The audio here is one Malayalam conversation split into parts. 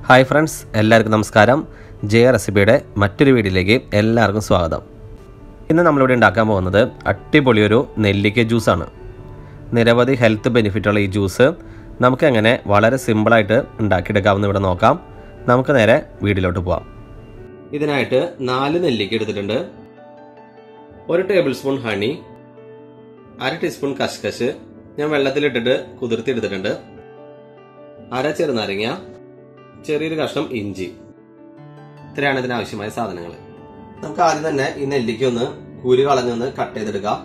ഹായ് ഫ്രണ്ട്സ് എല്ലാവർക്കും നമസ്കാരം ജയ റെസിപ്പിയുടെ മറ്റൊരു വീഡിയോയിലേക്ക് എല്ലാവർക്കും സ്വാഗതം ഇന്ന് നമ്മളിവിടെ ഉണ്ടാക്കാൻ പോകുന്നത് അടിപൊളിയൊരു നെല്ലിക്ക ജ്യൂസാണ് നിരവധി ഹെൽത്ത് ബെനിഫിറ്റുള്ള ഈ ജ്യൂസ് നമുക്ക് എങ്ങനെ വളരെ സിമ്പിളായിട്ട് ഉണ്ടാക്കിയെടുക്കാമെന്ന് ഇവിടെ നോക്കാം നമുക്ക് നേരെ വീഡിയോയിലോട്ട് പോവാം ഇതിനായിട്ട് നാല് നെല്ലിക്ക എടുത്തിട്ടുണ്ട് ഒരു ടേബിൾ സ്പൂൺ ഹണി അര ടീസ്പൂൺ കഷ്കശ് ഞാൻ വെള്ളത്തിലിട്ടിട്ട് കുതിർത്തി എടുത്തിട്ടുണ്ട് അര ചെറുനാരങ്ങ ചെറിയൊരു കഷ്ണം ഇഞ്ചി ഇത്രയാണ് ഇതിന് ആവശ്യമായ സാധനങ്ങൾ നമുക്ക് ആദ്യം തന്നെ ഈ നെല്ലിക്ക ഒന്ന് കൂലി കളഞ്ഞൊന്ന് കട്ട് ചെയ്തെടുക്കാം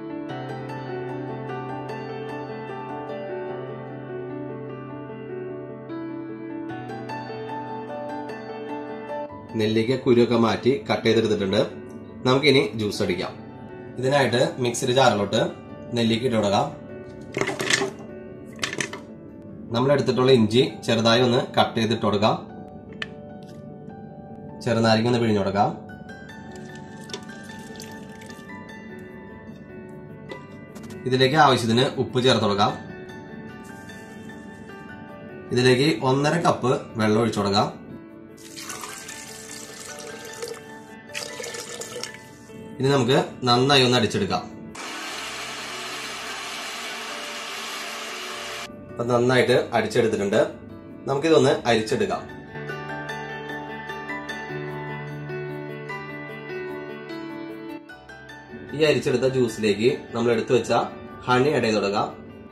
നെല്ലിക്ക കുരുവൊക്കെ മാറ്റി കട്ട് ചെയ്തെടുത്തിട്ടുണ്ട് നമുക്കിനി ജ്യൂസ് അടിക്കാം ഇതിനായിട്ട് മിക്സിയുടെ ജാറിലോട്ട് നെല്ലിക്ക ഇട്ട് കൊടുക്കാം നമ്മൾ എടുത്തിട്ടുള്ള ഇഞ്ചി ചെറുതായി ഒന്ന് കട്ട് ചെയ്തിട്ട് കൊടുക്കാം ചെറുനാരങ്ങ ഒന്ന് പിഴിഞ്ഞു കൊടുക്കാം ഇതിലേക്ക് ആവശ്യത്തിന് ഉപ്പ് ചേർത്ത് കൊടുക്കാം ഇതിലേക്ക് ഒന്നര കപ്പ് വെള്ളം ഒഴിച്ചു കൊടുക്കാം ഇനി നമുക്ക് നന്നായി ഒന്ന് അടിച്ചെടുക്കാം അപ്പൊ നന്നായിട്ട് അടിച്ചെടുത്തിട്ടുണ്ട് നമുക്കിതൊന്ന് അരിച്ചെടുക്കാം ഈ അരിച്ചെടുത്ത ജ്യൂസിലേക്ക് നമ്മൾ എടുത്തു വെച്ച ഹണി ആഡ് ചെയ്ത് കൊടുക്കാം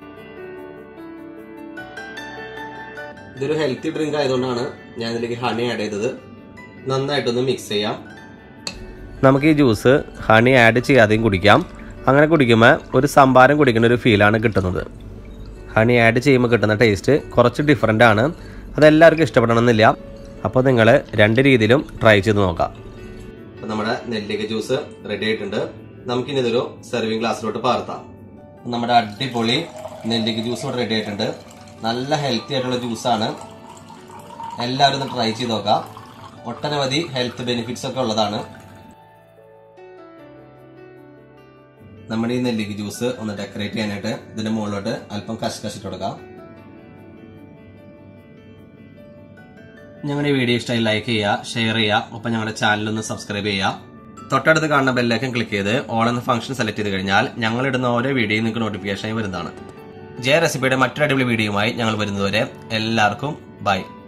ഇതൊരു ഹെൽത്തി ഡ്രിങ്ക് ആയതുകൊണ്ടാണ് ഞാൻ ഇതിലേക്ക് ഹണി ആഡ് ചെയ്തത് നന്നായിട്ടൊന്ന് മിക്സ് ചെയ്യാം നമുക്ക് ഈ ജ്യൂസ് ഹണി ആഡ് ചെയ്യാതെയും കുടിക്കാം അങ്ങനെ കുടിക്കുമ്പോൾ ഒരു സംഭാരം കുടിക്കുന്ന ഒരു ഫീലാണ് കിട്ടുന്നത് ഹണി ആഡ് ചെയ്യുമ്പോൾ കിട്ടുന്ന ടേസ്റ്റ് കുറച്ച് ഡിഫറെൻ്റ് ആണ് അതെല്ലാവർക്കും ഇഷ്ടപ്പെടണമെന്നില്ല അപ്പോൾ നിങ്ങൾ രണ്ട് രീതിയിലും ട്രൈ ചെയ്ത് നോക്കാം അപ്പോൾ നമ്മുടെ നെല്ലിക്ക ജ്യൂസ് റെഡി ആയിട്ടുണ്ട് നമുക്കിനി ഇതൊരു സെർവിങ് ഗ്ലാസ്സിലോട്ട് പകർത്താം നമ്മുടെ അടിപൊളി നെല്ലിക്ക ജ്യൂസ് ഇവിടെ റെഡി ആയിട്ടുണ്ട് നല്ല ഹെൽത്തി ആയിട്ടുള്ള ജ്യൂസാണ് എല്ലാവരും ഒന്ന് ട്രൈ ചെയ്ത് നോക്കാം ഒട്ടനവധി ഹെൽത്ത് ബെനിഫിറ്റ്സ് ഒക്കെ ഉള്ളതാണ് നമ്മുടെ ഈ നെല്ലിക്ക ജ്യൂസ് ഒന്ന് ഡെക്കറേറ്റ് ചെയ്യാനായിട്ട് ഇതിന്റെ മുകളിലോട്ട് അല്പം കശ് കൊടുക്കാം ഞങ്ങളുടെ വീഡിയോ ഇഷ്ടമായി ലൈക്ക് ചെയ്യുക ഷെയർ ചെയ്യുക ഒപ്പം ഞങ്ങളുടെ ചാനൽ ഒന്ന് സബ്സ്ക്രൈബ് ചെയ്യുക തൊട്ടടുത്ത് കാണുന്ന ബെല്ലൈക്കൻ ക്ലിക്ക് ചെയ്ത് ഓൾ എന്ന ഫംഗ്ഷൻ സെലക്ട് ചെയ്ത് കഴിഞ്ഞാൽ ഞങ്ങൾ ഇടുന്ന ഓരോ വീഡിയോയും നിങ്ങൾക്ക് നോട്ടിഫിക്കേഷനായി വരുന്നതാണ് ജയ റെസിപ്പിയുടെ മറ്റൊരു അടിപൊളി വീഡിയോയുമായി ഞങ്ങൾ വരുന്നതുവരെ എല്ലാവർക്കും ബൈ